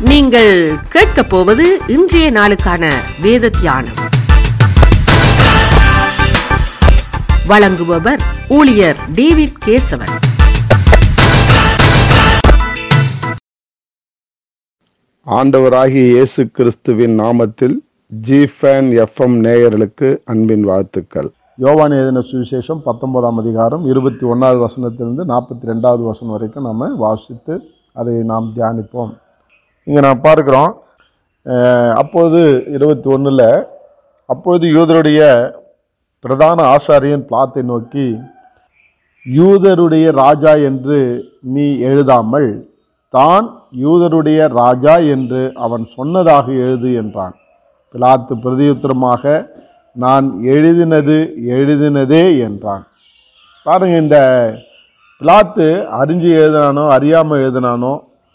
நீங்கள் கேட்கப் போவது இன்றைய நாளுக்கான வேத தியானம் வழங்குபவர் ஊழியர் டேவிட் கேசவன் ஆண்டவராகிய இயேசு கிறிஸ்துவின் நாமத்தில் ஜிஃபேன் எஃப்எம் நேயர்களுக்கு அன்பின் வாழ்த்துக்கள் யோவான் எழுதின சுவிசேஷம் பத்தொன்பதாம் அதிகாரம் இருபத்தி ஒன்றாவது வசனத்திலிருந்து நாற்பத்தி ரெண்டாவது வசனம் வரைக்கும் நம்ம வாசித்து அதை நாம் தியானிப்போம் இங்கே நான் பார்க்குறோம் அஹ், அப்போது இருபத்தி ஒன்றில் அப்பொழுது யூதருடைய பிரதான ஆசாரியன் பிளாத்தை நோக்கி யூதருடைய ராஜா என்று நீ எழுதாமல் தான் யூதருடைய ராஜா என்று அவன் சொன்னதாக எழுது என்றான் பிலாத்து பிரதியுத்தரமாக நான் எழுதினது எழுதினதே என்றான் பாருங்க இந்த பிலாத்து அறிஞ்சு எழுதினானோ அறியாமல் எழுதினானோ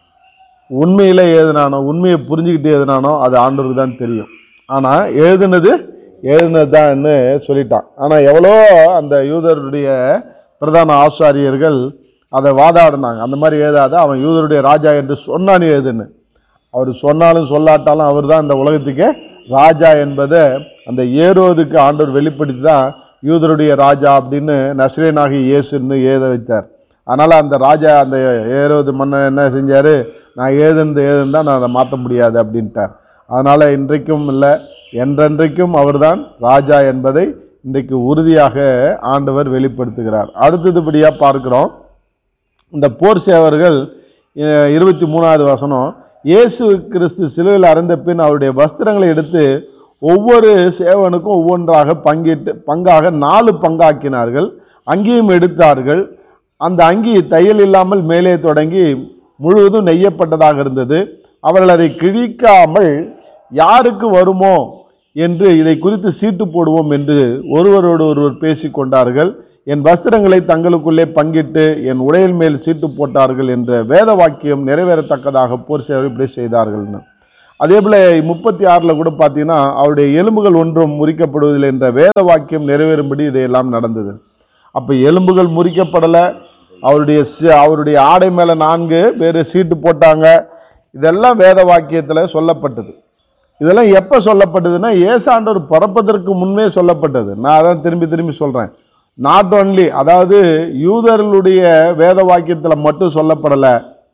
உண்மையில எழுதினானோ உண்மையை புரிஞ்சுக்கிட்டு எழுதினானோ அது ஆண்டவருக்கு தான் தெரியும் ஆனால் எழுதுனது எழுதுனது தான்னு சொல்லிட்டான் ஆனால் எவ்வளோ அந்த யூதருடைய பிரதான ஆசாரியர்கள் அதை வாதாடினாங்க அந்த மாதிரி எழுதாத அவன் யூதருடைய ராஜா என்று சொன்னான்னு எழுதுன்னு அவர் சொன்னாலும் சொல்லாட்டாலும் அவர் தான் இந்த உலகத்துக்கே ராஜா என்பதை அந்த ஏரோதுக்கு ஆண்டவர் வெளிப்படுத்தி தான் யூதருடைய ராஜா அப்படின்னு நஸ்ரேனாகி இயேசுன்னு எழுத வைத்தார் அதனால் அந்த ராஜா அந்த ஏரோது மன்னன் என்ன செஞ்சார் நான் எழுதுனது எழுதுன்னு நான் அதை மாற்ற முடியாது அப்படின்ட்டார் அதனால் இன்றைக்கும் இல்லை என்றென்றைக்கும் அவர்தான் ராஜா என்பதை இன்றைக்கு உறுதியாக ஆண்டவர் வெளிப்படுத்துகிறார் அடுத்ததுபடியாக பார்க்கிறோம் இந்த போர் சேவர்கள் அஹ், இருபத்தி மூணாவது வசனம் இயேசு கிறிஸ்து சிலுவையில் அறைந்த பின் அவருடைய வஸ்திரங்களை எடுத்து ஒவ்வொரு சேவனுக்கும் ஒவ்வொன்றாக பங்கிட்டு பங்காக நாலு பங்காக்கினார்கள் அங்கேயும் எடுத்தார்கள் அந்த அங்கி தையல் இல்லாமல் மேலே தொடங்கி முழுவதும் நெய்யப்பட்டதாக இருந்தது அவர்கள் அதை கிழிக்காமல் யாருக்கு வருமோ என்று இதை குறித்து சீட்டு போடுவோம் என்று ஒருவரோடு ஒருவர் பேசிக்கொண்டார்கள் என் வஸ்திரங்களை தங்களுக்குள்ளே பங்கிட்டு என் உடையில் மேல் சீட்டு போட்டார்கள் என்ற வேத வாக்கியம் நிறைவேறத்தக்கதாக போர் சேவை இப்படி செய்தார்கள்னு அதே போல முப்பத்தி ஆறில் கூட பார்த்தீங்கன்னா அவருடைய எலும்புகள் ஒன்றும் முறிக்கப்படுவதில்லை என்ற வேத வாக்கியம் நிறைவேறும்படி இதையெல்லாம் நடந்தது அப்போ எலும்புகள் முறிக்கப்படலை அவருடைய சி- அவருடைய ஆடை மேலே நான்கு பேர் சீட்டு போட்டாங்க இதெல்லாம் வேத வாக்கியத்தில் சொல்லப்பட்டது இதெல்லாம் எப்போ சொல்லப்பட்டதுன்னா ஏசாண்டவர் பிறப்பதற்கு முன்னே சொல்லப்பட்டது நான் அதான் திரும்பி திரும்பி சொல்கிறேன் நாட் ஒன்லி அதாவது யூதர்களுடைய வேத வாக்கியத்தில் மட்டும் சொல்லப்படலை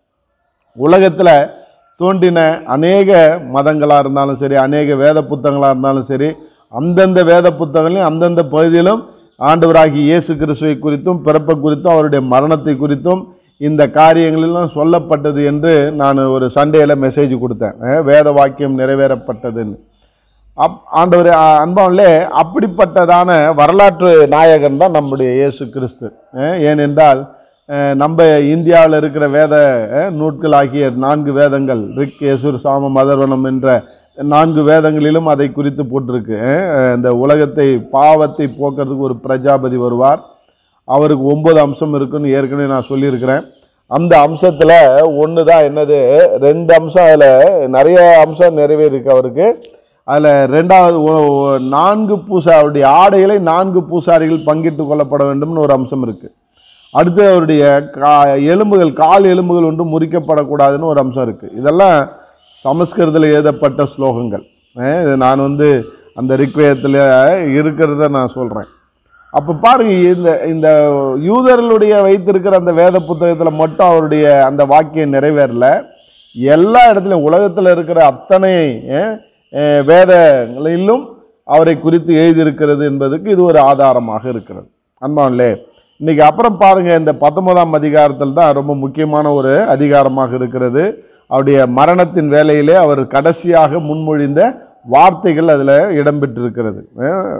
உலகத்தில் தோன்றின அநேக மதங்களாக இருந்தாலும் சரி அநேக வேத புத்தகங்களாக இருந்தாலும் சரி அந்தந்த வேத புத்தகங்களையும் அந்தந்த பகுதியிலும் ஆண்டவராகி இயேசு கிறிஸ்துவை குறித்தும் பிறப்பை குறித்தும் அவருடைய மரணத்தை குறித்தும் இந்த காரியங்களெல்லாம் சொல்லப்பட்டது என்று நான் ஒரு சண்டேயில் மெசேஜ் கொடுத்தேன் அஹ் வேத வாக்கியம் நிறைவேறப்பட்டதுன்னு அப் ஆண்டவர் அ- அன்பாவிலே அப்படிப்பட்டதான வரலாற்று நாயகன் தான் நம்முடைய இயேசு கிறிஸ்து அஹ் ஏனென்றால் அஹ் நம்ம இந்தியாவில் இருக்கிற வேத அஹ், நூட்களாகிய நான்கு வேதங்கள் ரிக் யசுர் சாமம் அதர்வனம் என்ற நான்கு வேதங்களிலும் அதை குறித்து போட்டிருக்கு அஹ், இந்த உலகத்தை பாவத்தை போக்குறதுக்கு ஒரு பிரஜாபதி வருவார் அவருக்கு ஒன்பது அம்சம் இருக்குன்னு ஏற்கனவே நான் சொல்லியிருக்கிறேன் அந்த அம்சத்தில் ஒன்று தான் என்னது ரெண்டு அம்சம் அதில் நிறைய அம்சம் நிறைவேறிருக்கு அவருக்கு அதில் ரெண்டாவது ஒ- ஒ- நான்கு பூசா அவருடைய ஆடைகளை நான்கு பூசாரிகள் பங்கிட்டு கொள்ளப்பட வேண்டும்னு ஒரு அம்சம் இருக்குது அடுத்து அவருடைய கா எலும்புகள் கால் எலும்புகள் ஒன்றும் முறிக்கப்படக்கூடாதுன்னு ஒரு அம்சம் இருக்குது இதெல்லாம் சமஸ்கிருதத்தில் எழுதப்பட்ட ஸ்லோகங்கள் அஹ் இது நான் வந்து அந்த ரிக்வேதத்தில் இருக்கிறத நான் சொல்கிறேன் அப்போ பாருங்க இந்த இந்த யூதர்களுடைய வைத்திருக்கிற அந்த வேத புத்தகத்தில் மட்டும் அவருடைய அந்த வாக்கியம் நிறைவேறல எல்லா இடத்துலையும் உலகத்தில் இருக்கிற அத்தனை அஹ், அஹ், வேதங்களிலும் அவரை குறித்து எழுதியிருக்கிறது என்பதுக்கு இது ஒரு ஆதாரமாக இருக்கிறது அன்பான்லே இன்னைக்கு அப்புறம் பாருங்க இந்த பத்தொன்பதாம் அதிகாரத்தில் தான் ரொம்ப முக்கியமான ஒரு அதிகாரமாக இருக்கிறது அவருடைய மரணத்தின் வேலையிலே அவர் கடைசியாக முன்மொழிந்த வார்த்தைகள் அதில் இடம்பெற்றிருக்கிறது அஹ்,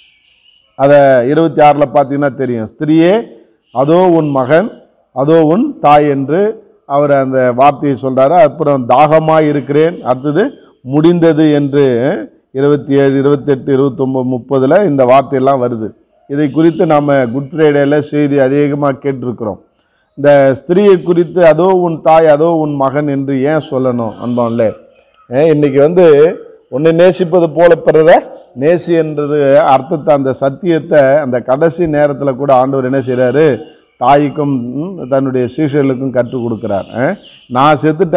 அதை இருபத்தி ஆறில் பார்த்தீங்கன்னா தெரியும் ஸ்திரியே அதோ உன் மகன் அதோ உன் தாய் என்று அவர் அந்த வார்த்தையை சொல்றாரு அப்புறம் தாகமாக இருக்கிறேன் அடுத்தது முடிந்தது என்று இருபத்தி ஏழு இருபத்தெட்டு இருபத்தொம்பது முப்பதில் இந்த வார்த்தையெல்லாம் வருது இதை குறித்து நாம் குட் ஃப்ரைடேல செய்தி அதிகமாக கேட்டிருக்கிறோம் இந்த ஸ்திரியை குறித்து அதோ உன் தாய் அதோ உன் மகன் என்று ஏன் சொல்லணும் அன்பான்ல இன்னைக்கு வந்து உன்னை நேசிப்பது போல பிறர நேசி என்றது அர்த்தத்தை அந்த சத்தியத்தை அந்த கடைசி நேரத்தில் கூட ஆண்டவர் என்ன செய்கிறாரு தாய்க்கும் ம், தன்னுடைய சீஷர்களுக்கும் கற்றுக் கொடுக்குறார் அஹ், நான் செத்துட்டேன்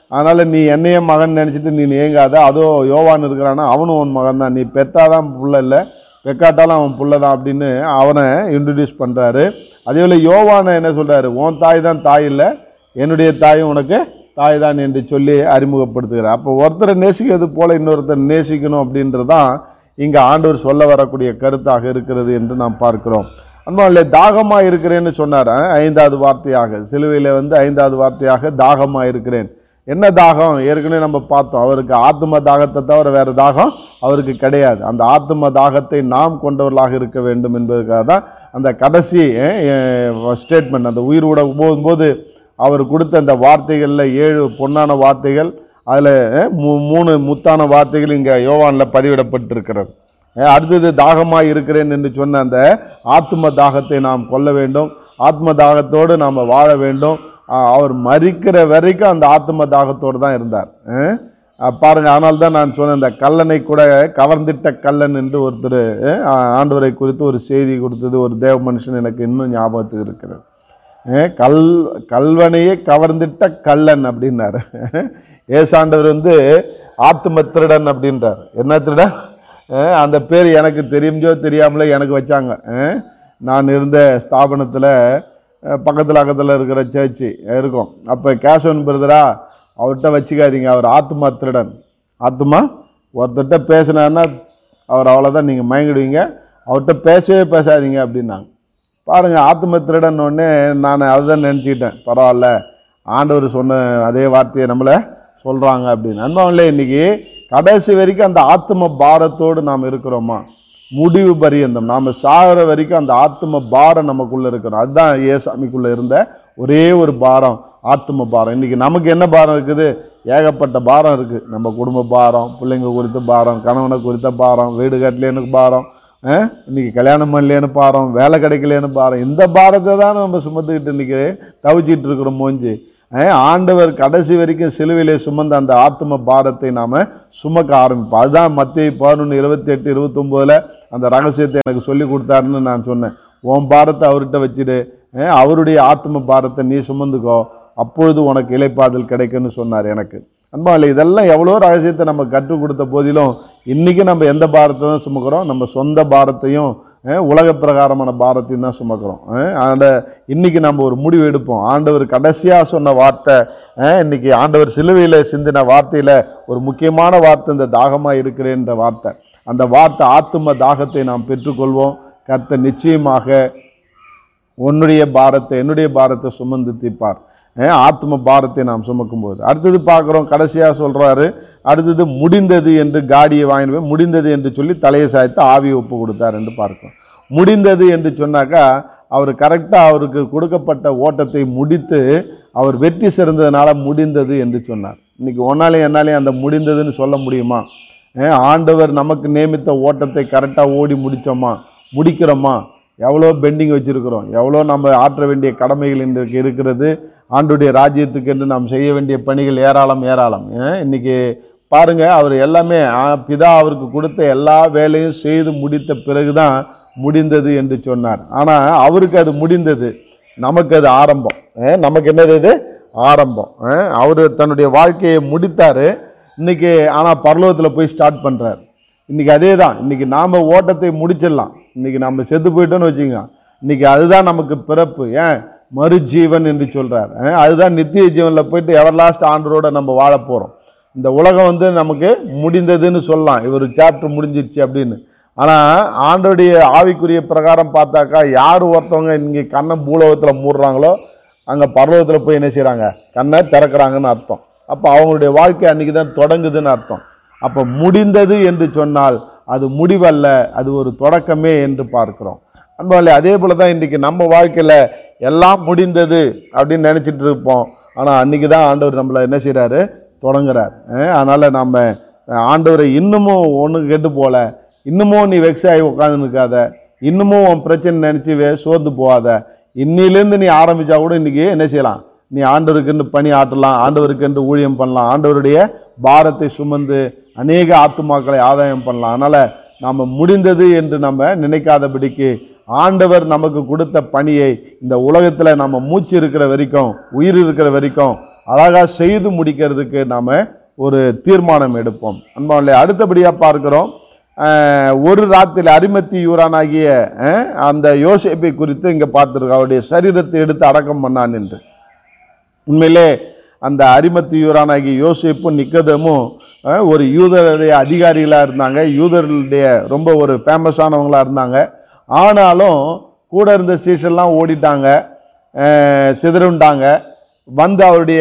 அதனால நீ என்னையே மகன் நினைச்சிட்டு நீ ஏங்காத அதோ யோவான் இருக்கிறானா அவனும் உன் மகன் தான் நீ பெத்தாதான் புள்ள இல்லை பெக்காட்டாலும் அவன் புள்ள தான் அப்படின்னு அவனை இன்ட்ரடியூஸ் பண்றாரு அதே போல யோவானை என்ன சொல்றாரு உன் தாய் தான் தாய் இல்லை என்னுடைய தாயும் உனக்கு தாய் தான் என்று சொல்லி அறிமுகப்படுத்துகிறார் அப்போ ஒருத்தரை நேசிக்கிறது போல இன்னொருத்தர் நேசிக்கணும் அப்படின்றது தான் இங்கே ஆண்டவர் சொல்ல வரக்கூடிய கருத்தாக இருக்கிறது என்று நாம் பார்க்கிறோம் அன்பாலே தாகமா இருக்கிறேன்னு சொன்னார் அஹ், ஐந்தாவது வார்த்தையாக சிலுவையில் வந்து ஐந்தாவது வார்த்தையாக தாகமா இருக்கிறேன் என்ன தாகம் ஏற்கனவே நம்ம பார்த்தோம் அவருக்கு ஆத்ம தாகத்தை தவிர வேற தாகம் அவருக்கு கிடையாது அந்த ஆத்ம தாகத்தை நாம் கொண்டவர்களாக இருக்க வேண்டும் என்பதற்காக தான் அந்த கடைசி ஸ்டேட்மெண்ட் அந்த உயிர் விட போகும்போது அவர் கொடுத்த அந்த வார்த்தைகளில் ஏழு பொன்னான வார்த்தைகள் அதில் மூணு முத்தான வார்த்தைகள் இங்கே யோவானில் பதிவிடப்பட்டிருக்கிறது அஹ் அடுத்தது தாகமாக இருக்கிறேன் என்று சொன்ன அந்த ஆத்ம தாகத்தை நாம் கொள்ள வேண்டும் ஆத்ம தாகத்தோடு நாம் வாழ வேண்டும் அஹ் அவர் மறிக்கிற வரைக்கும் அந்த ஆத்ம தாகத்தோடு தான் இருந்தார் அஹ் அஹ் பாருங்க ஆனால் தான் நான் சொன்ன இந்த கல்லனை கூட கவர்ந்திட்ட கல்லன் என்று ஒருத்தர் அஹ் ஆண்டவரை குறித்து ஒரு செய்தி கொடுத்தது ஒரு தேவ மனுஷன் எனக்கு இன்னும் ஞாபகத்துக்கு இருக்கிறது அஹ் கல் கல்வனையே கவர்ந்திட்ட கள்ளன் அப்படின்னாரு ஏசாண்டவர் வந்து ஆத்தும திருடன் அப்படின்றார் என்ன திருடன் அஹ் அந்த பேர் எனக்கு தெரிஞ்சோ தெரியாமலே எனக்கு வச்சாங்க அஹ் நான் இருந்த ஸ்தாபனத்தில் பக்கத்தில் பக்கத்தில் இருக்கிற சர்ச்சு இருக்கும் அப்போ கேஷவன் பிரதரா அவர்கிட்ட வச்சுக்காதீங்க அவர் ஆத்மா திருடன் ஆத்மா ஒருத்தர்கிட்ட பேசினாருன்னா அவர் அவ்வளோதான் நீங்கள் மயங்கிடுவீங்க அவர்கிட்ட பேசவே பேசாதீங்க அப்படின்னாங்க பாருங்க ஆத்ம திருடன் உடனே நான் அதுதான் நினச்சிக்கிட்டேன் பரவாயில்ல ஆண்டவர் சொன்ன அதே வார்த்தையை நம்மளை சொல்கிறாங்க அப்படின்னு அன்பாவில்லை இன்னைக்கு கடைசி வரைக்கும் அந்த ஆத்ம பாரத்தோடு நாம் இருக்கிறோமா முடிவு பரியந்தம் நாம் சாகிற வரைக்கும் அந்த ஆத்ம பாரம் நமக்குள்ளே இருக்கிறோம் அதுதான் ஏசாமிக்குள்ளே இருந்த ஒரே ஒரு பாரம் ஆத்ம பாரம் இன்னைக்கு நமக்கு என்ன பாரம் இருக்குது ஏகப்பட்ட பாரம் இருக்குது நம்ம குடும்ப பாரம் பிள்ளைங்க குறித்த பாரம் கணவனை குறித்த பாரம் வீடு கட்டலேன்னு பாரம் அஹ், இன்னைக்கு கல்யாணம் பண்ணலேன்னு பாரம் வேலை கிடைக்கலேன்னு பாரம் இந்த பாரத்தை தான் நம்ம சுமந்துக்கிட்டு இன்னைக்கு தவிச்சிட்டு இருக்கிறோம் மூஞ்சி அஹ், ஆண்டவர் கடைசி வரைக்கும் சிலுவையிலே சுமந்த அந்த ஆத்ம பாரத்தை நாம சுமக்க ஆரம்பிப்போம் அதுதான் மத்திய பதினொன்று இருபத்தி எட்டு இருபத்தொம்போதில் அந்த ரகசியத்தை எனக்கு சொல்லி கொடுத்தாருன்னு நான் சொன்னேன் உன் பாரத்தை அவர்கிட்ட வச்சுடு அஹ், அவருடைய ஆத்ம பாரத்தை நீ சுமந்துக்கோ அப்பொழுது உனக்கு இலைப்பாதல் கிடைக்கும்னு சொன்னார் எனக்கு அன்பாவில் இதெல்லாம் எவ்வளோ ரகசியத்தை நம்ம கற்றுக் கொடுத்த போதிலும் இன்னைக்கு நம்ம எந்த பாரத்தை தான் சுமக்கிறோம் நம்ம சொந்த பாரத்தையும் அஹ், உலக பிரகாரமான பாரத்தையும் தான் சுமக்கிறோம் அஹ், அந்த இன்னைக்கு நம்ம ஒரு முடிவு எடுப்போம் ஆண்டவர் கடைசியாக சொன்ன வார்த்தை அஹ், இன்னைக்கு ஆண்டவர் சிலுவையில் சிந்தின வார்த்தையில் ஒரு முக்கியமான வார்த்தை இந்த தாகமாக இருக்கிறேன்ற வார்த்தை அந்த வார்த்தை ஆத்தும தாகத்தை நாம் பெற்றுக்கொள்வோம் கர்த்தர் நிச்சயமாக உன்னுடைய பாரத்தை என்னுடைய பாரத்தை சுமந்து தீர்ப்பார் அஹ் ஆத்ம பாரத்தை நாம் சுமக்கும்போது அடுத்தது பார்க்குறோம் கடைசியாக சொல்கிறாரு அடுத்தது முடிந்தது என்று காடியை வாங்கிட்டு போய் முடிந்தது என்று சொல்லி தலையை சாய்த்து ஆவியை ஒப்பு கொடுத்தார் என்று பார்க்கிறோம் முடிந்தது என்று சொன்னாக்கா அவர் கரெக்டாக அவருக்கு கொடுக்கப்பட்ட ஓட்டத்தை முடித்து அவர் வெற்றி சிறந்ததுனால முடிந்தது என்று சொன்னார் இன்னைக்கு ஒன்னாலையும் என்னாலையும் அந்த முடிந்ததுன்னு சொல்ல முடியுமா அஹ் ஆண்டவர் நமக்கு நியமித்த ஓட்டத்தை கரெக்டாக ஓடி முடித்தோமா முடிக்கிறோமா எவ்வளோ பெண்டிங் வச்சுருக்கிறோம் எவ்வளோ நம்ம ஆற்ற வேண்டிய கடமைகள் இன்றைக்கு இருக்கிறது ஆண்டுடைய ராஜ்யத்துக்கு என்று நாம் செய்ய வேண்டிய பணிகள் ஏராளம் ஏராளம் ஏன் இன்னைக்கு பாருங்க அவர் எல்லாமே ஆ, பிதா அவருக்கு கொடுத்த எல்லா வேலையும் செய்து முடித்த பிறகுதான் முடிந்தது என்று சொன்னார் ஆனால் அவருக்கு அது முடிந்தது நமக்கு அது ஆரம்பம் அஹ் நமக்கு என்னது இது ஆரம்பம் அவர் தன்னுடைய வாழ்க்கையை முடித்தாரு இன்னைக்கு ஆனால் பரலோகத்தில் போய் ஸ்டார்ட் பண்ணுறாரு இன்னைக்கு அதே தான் இன்னைக்கு நாம் ஓட்டத்தை முடிச்சிடலாம் இன்னைக்கு நம்ம செத்து போயிட்டோம்னு வச்சுங்க இன்னைக்கு அதுதான் நமக்கு பிறப்பு ஏன் மறுஜீவன் என்று சொல்றார் அஹ் அதுதான் நித்திய ஜீவனில் போயிட்டு எவர் லாஸ்ட் ஆண்டரோட நம்ம வாழ போகிறோம் இந்த உலகம் வந்து நமக்கு முடிந்ததுன்னு சொல்லலாம் இவர் சாப்டர் முடிஞ்சிருச்சு அப்படின்னு ஆனால் ஆண்டோடைய ஆவிக்குரிய பிரகாரம் பார்த்தாக்கா யார் ஒருத்தவங்க இங்கே கண்ணை பூலோகத்தில் மூடுறாங்களோ அங்கே பரலோகத்தில் போய் என்ன செய்கிறாங்க கண்ணை திறக்கிறாங்கன்னு அர்த்தம் அப்போ அவங்களுடைய வாழ்க்கை அன்றைக்கி தான் தொடங்குதுன்னு அர்த்தம் அப்போ முடிந்தது என்று சொன்னால் அது முடிவல்ல அது ஒரு தொடக்கமே என்று பார்க்கிறோம் அன்பாலே அதே போல தான் இன்றைக்கி நம்ம வாழ்க்கையில் எல்லாம் முடிந்தது அப்படின்னு நினச்சிட்டு இருப்போம் ஆனால் அன்றைக்கி தான் ஆண்டவர் நம்மளை என்ன செய்கிறாரு தொடங்குறார் அஹ் அதனால நம்ம அஹ், ஆண்டவரை இன்னமும் ஒன்று கெட்டு போல இன்னமும் நீ வெக்ஸ் ஆகி உட்காந்து நிற்காத இன்னமும் உன் பிரச்சனை நினச்சி வே சோர்ந்து போகாத இன்னிலேருந்து நீ ஆரம்பிச்சா கூட இன்னைக்கு என்ன செய்யலாம் நீ ஆண்டவருக்கென்று பணி ஆட்டலாம் ஆண்டவருக்கென்று ஊழியம் பண்ணலாம் ஆண்டவருடைய பாரத்தை சுமந்து அநேக ஆத்துமாக்களை ஆதாயம் பண்ணலாம் அதனால நாம் முடிந்தது என்று நம்ம நினைக்காதபடிக்கு ஆண்டவர் நமக்கு கொடுத்த பணியை இந்த உலகத்தில் நம்ம மூச்சு இருக்கிற வரைக்கும் உயிர் இருக்கிற வரைக்கும் அழகாக செய்து முடிக்கிறதுக்கு நாம் ஒரு தீர்மானம் எடுப்போம் அன்பாவில்லை அடுத்தபடியாக பார்க்கிறோம் அஹ், ஒரு ராத்திரி அரிமத்தி யூரானாகிய அஹ், அந்த யோசேப்பை குறித்து இங்கே பார்த்துருக்கோம் அவருடைய சரீரத்தை எடுத்து அடக்கம் பண்ணான் என்று உண்மையிலே அந்த அரிமத்தியூரானாகிய யோசேப்பும் நிக்கதமும் அஹ், ஒரு யூதருடைய அதிகாரிகளாக இருந்தாங்க யூதர்களுடைய ரொம்ப ஒரு ஃபேமஸானவங்களாக இருந்தாங்க ஆனாலும் கூட இருந்த சீசன்லாம் ஓடிட்டாங்க அஹ், சிதறுண்டாங்க வந்து அவருடைய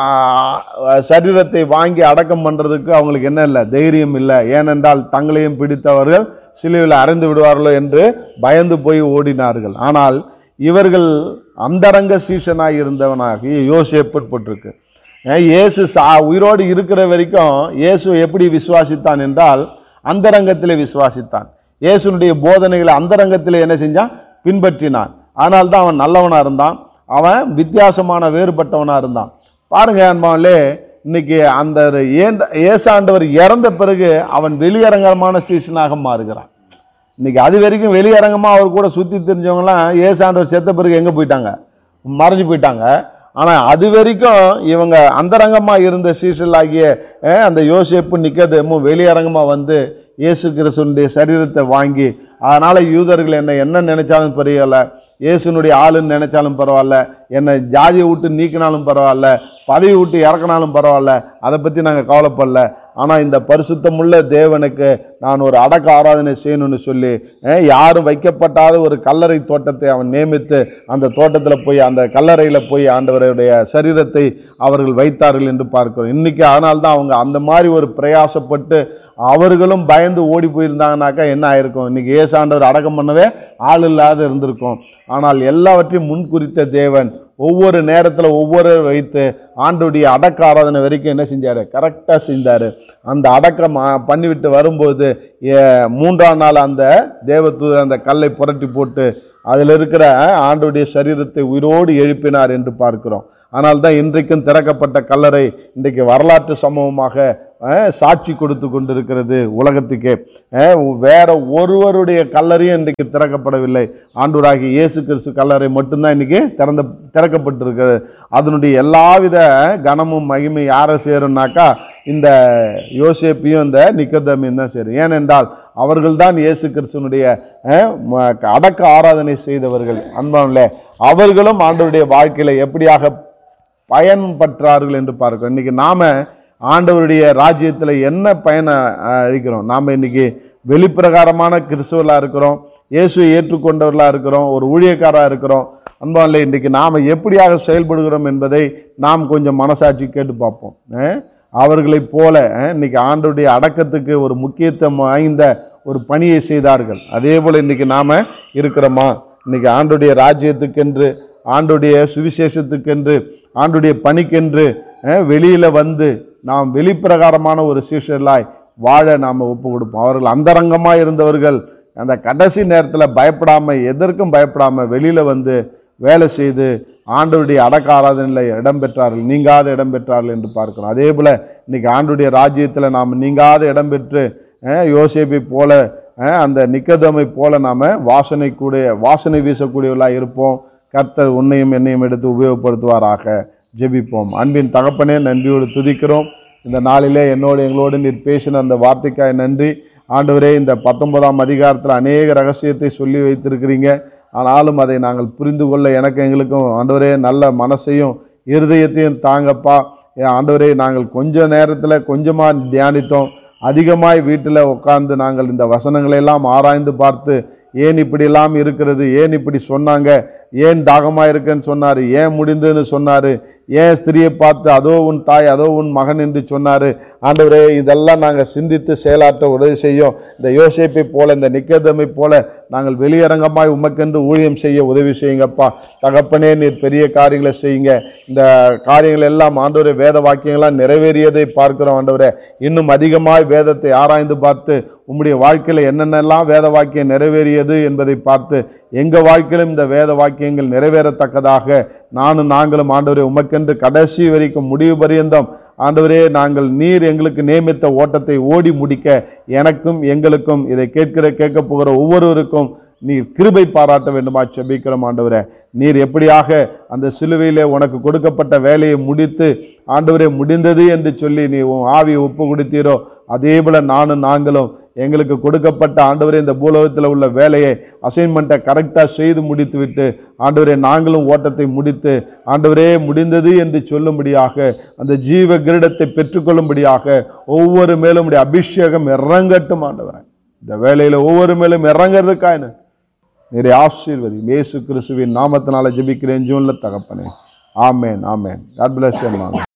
ஆஹ், சரீரத்தை வாங்கி அடக்கம் பண்ணுறதுக்கு அவங்களுக்கு என்ன இல்லை தைரியம் இல்லை ஏனென்றால் தங்களையும் பிடித்தவர்கள் சிலுவையில் அறைந்து விடுவார்களோ என்று பயந்து போய் ஓடினார்கள் ஆனால் இவர்கள் அந்தரங்க சீசனாக இருந்தவனாகி யோசேப்பட்டிருக்கு அஹ் இயேசு சா உயிரோடு இருக்கிற வரைக்கும் இயேசு எப்படி விசுவாசித்தான் என்றால் அந்தரங்கத்திலே விசுவாசித்தான் இயேசுனுடைய போதனைகளை அந்தரங்கத்திலே என்ன செஞ்சான் பின்பற்றினான் ஆனால் தான் அவன் நல்லவனா இருந்தான் அவன் வித்தியாசமான வேறுபட்டவனா இருந்தான் பாருங்க அன்பாவிலே இன்னைக்கு அந்த ஏன் ஏசாண்டவர் இறந்த பிறகு அவன் வெளியரங்கமான சீசனாக மாறுகிறான் இன்னைக்கு அது வரைக்கும் வெளியரங்கமா அவர் கூட சுத்தி தெரிஞ்சவங்கலாம் ஏசாண்டவர் செத்த பிறகு எங்க போயிட்டாங்க மறைஞ்சு போயிட்டாங்க ஆனா அது வரைக்கும் இவங்க அந்தரங்கமா இருந்த சீசல் ஆகிய அஹ், அந்த யோசேப்பு நிக்கதேமும் வெளியரங்கமா வந்து இயேசு கிறிஸ்துனுடைய சரீரத்தை வாங்கி அதனால யூதர்கள் என்ன என்ன நினைச்சாலும் தெரியல இயேசுனுடைய ஆளுன்னு நினைச்சாலும் பரவாயில்ல என்னை ஜாதியை விட்டு நீக்கினாலும் பரவாயில்ல பதவி விட்டு இறக்கினாலும் பரவாயில்ல அதை பற்றி நாங்கள் கவலைப்படல ஆனால் இந்த பரிசுத்தமுள்ள தேவனுக்கு நான் ஒரு அடக்க ஆராதனை செய்யணும்னு சொல்லி அஹ், யாரும் வைக்கப்பட்டாத ஒரு கல்லறை தோட்டத்தை அவன் நியமித்து அந்த தோட்டத்தில் போய் அந்த கல்லறையில் போய் ஆண்டவருடைய சரீரத்தை அவர்கள் வைத்தார்கள் என்று பார்க்கிறோம் இன்னைக்கு அதனால தான் அவங்க அந்த மாதிரி ஒரு பிரயாசப்பட்டு அவர்களும் பயந்து ஓடி போயிருந்தாங்கனாக்கா என்ன ஆயிருக்கும் இன்னைக்கு ஏசாண்டவர் அடக்கம் பண்ணவே ஆள் இல்லாத இருந்திருக்கும் ஆனால் எல்லாவற்றையும் முன்குறித்த தேவன் ஒவ்வொரு நேரத்தில் ஒவ்வொரு வைத்து ஆண்டுடைய அடக்க ஆராதனை வரைக்கும் என்ன செஞ்சார் கரெக்டாக செஞ்சார் அந்த அடக்கம் ஆ, பண்ணிவிட்டு வரும்போது ஏ, மூன்றாம் நாள் அந்த தேவதூதர் அந்த கல்லை புரட்டி போட்டு அதில் இருக்கிற ஆண்டுடைய சரீரத்தை உயிரோடு எழுப்பினார் என்று பார்க்கிறோம் ஆனால் தான் இன்றைக்கும் திறக்கப்பட்ட கல்லறை இன்றைக்கு வரலாற்று சம்பவமாக அஹ், சாட்சி கொடுத்து கொண்டிருக்கிறது உலகத்துக்கே அஹ், வேற ஒருவருடைய கல்லறையும் இன்றைக்கு திறக்கப்படவில்லை ஆண்டவராகிய இயேசு கிறிஸ்து கல்லறை மட்டும்தான் இன்னைக்கு திறந்த திறக்கப்பட்டிருக்கிறது அதனுடைய எல்லாவித கனமும் மகிமை யாரை சேரும்னாக்கா இந்த யோசேப்பையும் இந்த நிக்கதமையும் தான் சேரும் ஏனென்றால் அவர்கள்தான் இயேசு கிறிஸ்துவனுடைய அஹ், ம- அடக்க ஆராதனை செய்தவர்கள் அன்பானே அவர்களும் ஆண்டவருடைய வாழ்க்கையில எப்படியாக பயன் பற்றார்கள் என்று பார்க்கிறோம் இன்னைக்கு நாம ஆண்டவருடைய ராஜ்யத்தில் என்ன பயனை அஹ், அளிக்கிறோம் நாம் இன்னைக்கு வெளிப்பிரகாரமான கிறிஸ்துவலா இருக்கிறோம் இயேசுவை ஏற்றுக்கொண்டவர்களா இருக்கிறோம் ஒரு ஊழியக்காரா இருக்கிறோம் அன்பாலே இன்றைக்கு நாம் எப்படியாக செயல்படுகிறோம் என்பதை நாம் கொஞ்சம் மனசாட்சி கேட்டு பார்ப்போம் அஹ், அவர்களைப் போல அஹ், இன்னைக்கு ஆண்டவருடைய அடக்கத்துக்கு ஒரு முக்கியத்துவம் வாய்ந்த ஒரு பணியை செய்தார்கள் அதே போல இன்னைக்கு நாம இருக்கிறோமா இன்னைக்கு ஆண்டுடைய ராஜ்யத்துக்கென்று ஆண்டுடைய சுவிசேஷத்துக்கென்று ஆண்டுடைய பணிக்கென்று அஹ், வெளியில வந்து நாம் வெளிப்பிரகாரமான ஒரு சீஷர்களாய் வாழ நாம் ஒப்பு கொடுப்போம் அவர்கள் அந்தரங்கமாக இருந்தவர்கள் அந்த கடைசி நேரத்தில் பயப்படாம எதற்கும் பயப்படாம வெளியில வந்து வேலை செய்து ஆண்டவருடைய அடக்க ஆராதனையில் இடம் பெற்றார்கள் நீங்காத இடம் பெற்றார்கள் என்று பார்க்கிறோம் அதே போல இன்னைக்கு ஆண்டுடைய ராஜ்யத்தில் நாம் நீங்காத இடம் பெற்று அஹ், யோசேப்பை போல அஹ், அந்த நிக்கதமை போல நாம வாசனை கூட வாசனை வீசக்கூடியவர்களாக இருப்போம் கர்த்தர் உன்னையும் என்னையும் எடுத்து உபயோகப்படுத்துவாராக ஜெபிப்போம் அன்பின் தகப்பனே நன்றியோடு துதிக்கிறோம் இந்த நாளிலே என்னோடு எங்களோடு நீர் பேசின அந்த வார்த்தைக்காய் நன்றி ஆண்டவரே இந்த பத்தொன்பதாம் அதிகாரத்தில் அநேக ரகசியத்தை சொல்லி வைத்திருக்கிறீங்க ஆனாலும் அதை நாங்கள் புரிந்து கொள்ள எனக்கு எங்களுக்கும் ஆண்டவரே நல்ல மனசையும் இருதயத்தையும் தாங்கப்பா ஏன் ஆண்டவரே நாங்கள் கொஞ்ச நேரத்தில் கொஞ்சமாக தியானித்தோம் அதிகமாய் வீட்டில் உட்கார்ந்து நாங்கள் இந்த வசனங்களை எல்லாம் ஆராய்ந்து பார்த்து ஏன் இப்படியெல்லாம் இருக்கிறது ஏன் இப்படி சொன்னாங்க ஏன் தாகமாக இருக்குன்னு சொன்னார் ஏன் முடிந்ததுன்னு சொன்னார் ஏன் ஸ்திரியை பார்த்து அதோ உன் தாய் அதோ உன் மகன் என்று சொன்னார் ஆண்டவரே இதெல்லாம் நாங்கள் சிந்தித்து செயலாற்ற உதவி செய்யும் இந்த யோசேப்பை போல இந்த நிக்கதமை போல நாங்கள் வெளியரங்கமாய் உமக்கென்று ஊழியம் செய்ய உதவி செய்யுங்கப்பா தகப்பனே நீர் பெரிய காரியங்களை செய்யுங்க இந்த காரியங்கள் எல்லாம் ஆண்டவரே வேத வாக்கியங்களாம் நிறைவேறியதை பார்க்கிறோம் ஆண்டவரே இன்னும் அதிகமாய் வேதத்தை ஆராய்ந்து பார்த்து உம்முடைய வாழ்க்கையில் என்னென்னலாம் வேத வாக்கியம் நிறைவேறியது என்பதை பார்த்து எங்கள் வாழ்க்கையிலும் இந்த வேத வாக்கியங்கள் நிறைவேறத்தக்கதாக நானும் நாங்களும் ஆண்டவரே உமக்கென்று கடைசி வரைக்கும் முடிவு பரியந்தம் ஆண்டவரே நாங்கள் நீர் எங்களுக்கு நியமித்த ஓட்டத்தை ஓடி முடிக்க எனக்கும் எங்களுக்கும் இதை கேட்கிற கேட்க போகிற ஒவ்வொருவருக்கும் நீர் கிருபை பாராட்ட வேண்டுமா செபிக்கிறோம் ஆண்டவரே நீர் எப்படியாக அந்த சிலுவையிலே உனக்கு கொடுக்கப்பட்ட வேலையை முடித்து ஆண்டவரே முடிந்தது என்று சொல்லி நீ உன் ஆவியை ஒப்பு கொடுத்தீரோ அதே போல நானும் நாங்களும் எங்களுக்கு கொடுக்கப்பட்ட ஆண்டவரே இந்த பூலோகத்தில் உள்ள வேலையை அசைன்மெண்ட்டை கரெக்டாக செய்து முடித்து விட்டு ஆண்டவரே நாங்களும் ஓட்டத்தை முடித்து ஆண்டவரே முடிந்தது என்று சொல்லும்படியாக அந்த ஜீவ கிரீடத்தை பெற்றுக்கொள்ளும்படியாக ஒவ்வொரு மேலும் உடைய அபிஷேகம் இறங்கட்டும் ஆண்டவரே இந்த வேலையில் ஒவ்வொரு மேலும் இறங்கிறதுக்காக நீரை ஆசீர்வதி இயேசு கிறிஸ்துவின் நாமத்தினால ஜெபிக்கிறேன் ஜூன்ல தகப்பனே ஆமேன் ஆமேன் காட் பிளஸ்